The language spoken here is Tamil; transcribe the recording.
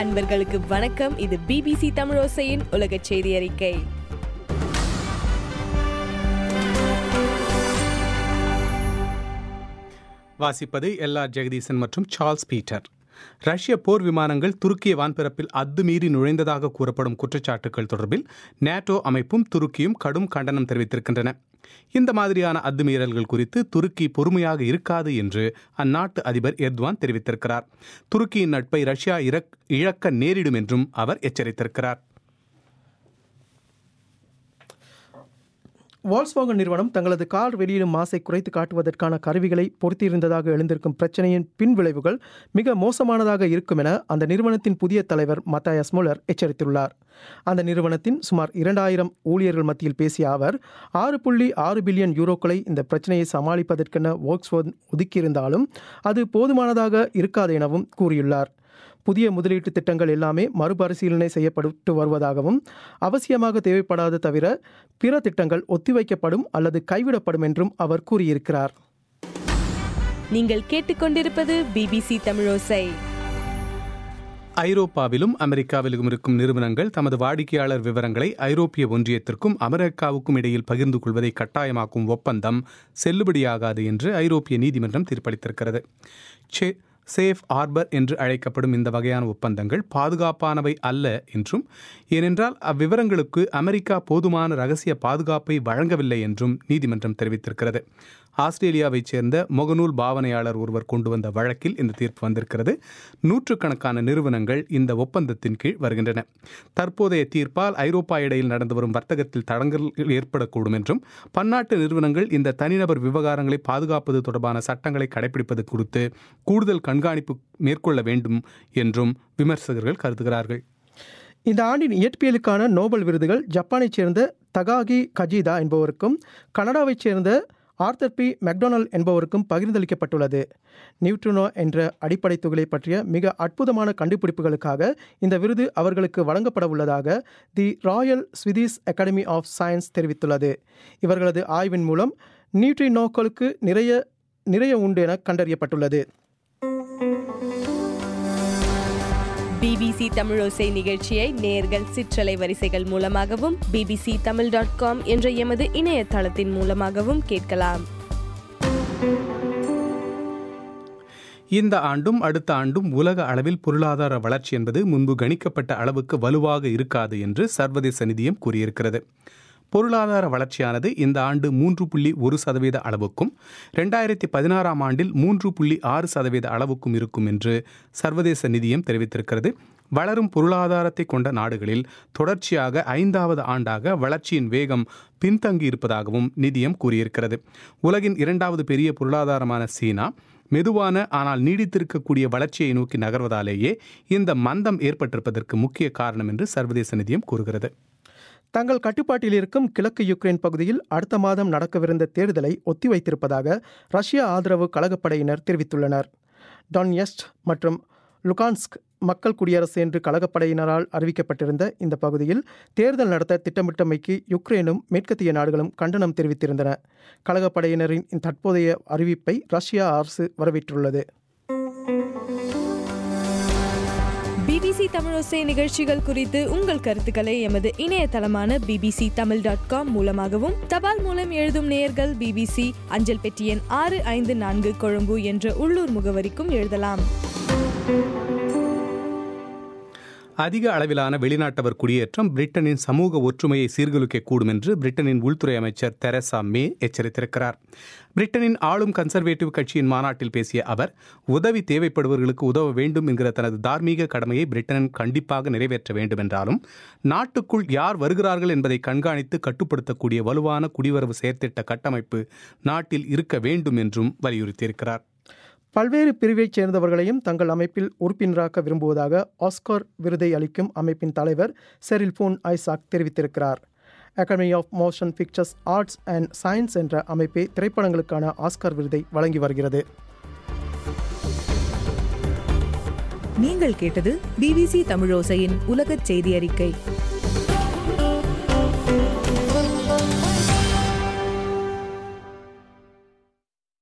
அன்பர்களுக்கு வணக்கம் இது பிபிசி தமிழோசையின் உலக செய்தி அறிக்கை வாசிப்பது எல்லா ஜெகதீசன் மற்றும் சார்ல்ஸ் பீட்டர் ரஷ்ய போர் விமானங்கள் துருக்கிய வான்பரப்பில் அத்துமீறி நுழைந்ததாக கூறப்படும் குற்றச்சாட்டுகள் தொடர்பில் நேட்டோ அமைப்பும் துருக்கியும் கடும் கண்டனம் தெரிவித்திருக்கின்றன இந்த மாதிரியான அத்துமீறல்கள் குறித்து துருக்கி பொறுமையாக இருக்காது என்று அந்நாட்டு அதிபர் எர்துவான் தெரிவித்திருக்கிறார் துருக்கியின் நட்பை ரஷ்யா இறக்- இழக்க நேரிடும் என்றும் அவர் எச்சரித்திருக்கிறார் வால்ஸ்வாகன் நிறுவனம் தங்களது கார் வெளியிடும் மாசை குறைத்து காட்டுவதற்கான கருவிகளை பொருத்தியிருந்ததாக எழுந்திருக்கும் பிரச்சனையின் பின்விளைவுகள் மிக மோசமானதாக இருக்கும் என அந்த நிறுவனத்தின் புதிய தலைவர் மத்தாயஸ் முல்லர் எச்சரித்துள்ளார் அந்த நிறுவனத்தின் சுமார் இரண்டாயிரம் ஊழியர்கள் மத்தியில் பேசிய அவர் ஆறு புள்ளி ஆறு பில்லியன் யூரோக்களை இந்த பிரச்சனையை சமாளிப்பதற்கென வோக்ஸ்வோகன் ஒதுக்கியிருந்தாலும் அது போதுமானதாக இருக்காது எனவும் கூறியுள்ளார் புதிய முதலீட்டு திட்டங்கள் எல்லாமே மறுபரிசீலனை செய்யப்பட்டு வருவதாகவும் அவசியமாக தேவைப்படாது தவிர பிற திட்டங்கள் ஒத்திவைக்கப்படும் அல்லது கைவிடப்படும் என்றும் அவர் கூறியிருக்கிறார் நீங்கள் கேட்டுக்கொண்டிருப்பது பிபிசி தமிழோசை ஐரோப்பாவிலும் அமெரிக்காவிலும் இருக்கும் நிறுவனங்கள் தமது வாடிக்கையாளர் விவரங்களை ஐரோப்பிய ஒன்றியத்திற்கும் அமெரிக்காவுக்கும் இடையில் பகிர்ந்து கொள்வதை கட்டாயமாக்கும் ஒப்பந்தம் செல்லுபடியாகாது என்று ஐரோப்பிய நீதிமன்றம் தீர்ப்பளித்திருக்கிறது சே- சேஃப் ஆர்பர் என்று அழைக்கப்படும் இந்த வகையான ஒப்பந்தங்கள் பாதுகாப்பானவை அல்ல என்றும் ஏனென்றால் அவ்விவரங்களுக்கு அமெரிக்கா போதுமான ரகசிய பாதுகாப்பை வழங்கவில்லை என்றும் நீதிமன்றம் தெரிவித்திருக்கிறது ஆஸ்திரேலியாவைச் சேர்ந்த முகநூல் பாவனையாளர் ஒருவர் கொண்டு வந்த வழக்கில் இந்த தீர்ப்பு வந்திருக்கிறது நூற்றுக்கணக்கான நிறுவனங்கள் இந்த ஒப்பந்தத்தின் கீழ் வருகின்றன தற்போதைய தீர்ப்பால் ஐரோப்பா இடையில் நடந்து வரும் வர்த்தகத்தில் தடங்கல் ஏற்படக்கூடும் என்றும் பன்னாட்டு நிறுவனங்கள் இந்த தனிநபர் விவகாரங்களை பாதுகாப்பது தொடர்பான சட்டங்களை கடைபிடிப்பது குறித்து கூடுதல் கண்காணிப்பு மேற்கொள்ள வேண்டும் என்றும் விமர்சகர்கள் கருதுகிறார்கள் இந்த ஆண்டின் இயற்பியலுக்கான நோபல் விருதுகள் ஜப்பானைச் சேர்ந்த தகாகி கஜிதா என்பவருக்கும் கனடாவைச் சேர்ந்த ஆர்த்தர் பி மெக்டொனல் என்பவருக்கும் பகிர்ந்தளிக்கப்பட்டுள்ளது நியூட்ரினோ என்ற அடிப்படை துகளை பற்றிய மிக அற்புதமான கண்டுபிடிப்புகளுக்காக இந்த விருது அவர்களுக்கு வழங்கப்பட உள்ளதாக the Royal Swedish Academy of Science தெரிவித்துள்ளது இவர்களது ஆய்வின் மூலம் நியூட்ரினோக்களுக்கு நிறைய நிறைய உண்டு என கண்டறியப்பட்டுள்ளது பிபிசி தமிழோசை நிகழ்ச்சியை நேர்கள் சிற்றலை வரிசைகள் மூலமாகவும் பிபிசி தமிழ் டாட் காம் என்ற எமது இணையதளத்தின் மூலமாகவும் கேட்கலாம் இந்த ஆண்டும் அடுத்த ஆண்டும் உலக அளவில் பொருளாதார வளர்ச்சி என்பது முன்பு கணிக்கப்பட்ட அளவுக்கு வலுவாக இருக்காது என்று சர்வதேச நிதியம் கூறியிருக்கிறது பொருளாதார வளர்ச்சியானது இந்த ஆண்டு மூன்று புள்ளி ஒரு சதவீத அளவுக்கும் ரெண்டாயிரத்தி பதினாறாம் ஆண்டில் மூன்று புள்ளி ஆறு சதவீத அளவுக்கும் இருக்கும் என்று சர்வதேச நிதியம் தெரிவித்திருக்கிறது வளரும் பொருளாதாரத்தை கொண்ட நாடுகளில் தொடர்ச்சியாக ஐந்தாவது ஆண்டாக வளர்ச்சியின் வேகம் பின்தங்கி இருப்பதாகவும் நிதியம் கூறியிருக்கிறது உலகின் இரண்டாவது பெரிய பொருளாதாரமான சீனா மெதுவான ஆனால் நீடித்திருக்கக்கூடிய வளர்ச்சியை நோக்கி நகர்வதாலேயே இந்த மந்தம் ஏற்பட்டிருப்பதற்கு முக்கிய காரணம் என்று சர்வதேச நிதியம் கூறுகிறது தங்கள் கட்டுப்பாட்டில் இருக்கும் கிழக்கு யுக்ரைன் பகுதியில் அடுத்த மாதம் நடக்கவிருந்த தேர்தலை ஒத்திவைத்திருப்பதாக ரஷ்ய ஆதரவு கழகப்படையினர் தெரிவித்துள்ளனர் டான்யஸ்ட் மற்றும் லுகான்ஸ்க் மக்கள் குடியரசு என்று கழகப்படையினரால் அறிவிக்கப்பட்டிருந்த இந்த பகுதியில் தேர்தல் நடத்த திட்டமிட்டமைக்கு யுக்ரைனும் மேற்கத்திய நாடுகளும் கண்டனம் தெரிவித்திருந்தன கழகப்படையினரின் இந்த தற்போதைய அறிவிப்பை ரஷ்யா அரசு வரவேற்றுள்ளது பிபிசி தமிழோசை நிகழ்ச்சிகள் குறித்து உங்கள் கருத்துக்களை எமது இணையதளமான பிபிசி தமிழ் டாட் காம் மூலமாகவும் தபால் மூலம் எழுதும் நேயர்கள் பிபிசி அஞ்சல் பெட்டி எண் ஆறு ஐந்து நான்கு கொழும்பு என்ற உள்ளூர் முகவரிக்கும் எழுதலாம் அதிக அளவிலான வெளிநாட்டவர் குடியேற்றம் பிரிட்டனின் சமூக ஒற்றுமையை சீர்குலைக்கக்கூடும் என்று பிரிட்டனின் உள்துறை அமைச்சர் தெரசா மே எச்சரித்திருக்கிறார் பிரிட்டனின் ஆளும் கன்சர்வேட்டிவ் கட்சியின் மாநாட்டில் பேசிய அவர் உதவி தேவைப்படுபவர்களுக்கு உதவ வேண்டும் என்கிற தனது தார்மீக கடமையை பிரிட்டன் கண்டிப்பாக நிறைவேற்ற வேண்டும் என்றாலும் நாட்டுக்குள் யார் வருகிறார்கள் என்பதை கண்காணித்து கட்டுப்படுத்தக்கூடிய வலுவான குடிவரவு செயற்திட்ட கட்டமைப்பு நாட்டில் இருக்க வேண்டும் என்றும் வலியுறுத்தியிருக்கிறார் பல்வேறு பிரிவைச் சேர்ந்தவர்களையும் தங்கள் அமைப்பில் உறுப்பினராக்க விரும்புவதாக ஆஸ்கார் விருதை அளிக்கும் அமைப்பின் தலைவர் செரில் ஃபோன் ஐசாக் தெரிவித்திருக்கிறார் Academy of Motion Pictures Arts and Science என்ற அமைப்பே திரைப்படங்களுக்கான ஆஸ்கார் விருதை வழங்கி வருகிறது நீங்கள் கேட்டது பிபிசி தமிழோசையின் உலகச் செய்தி அறிக்கை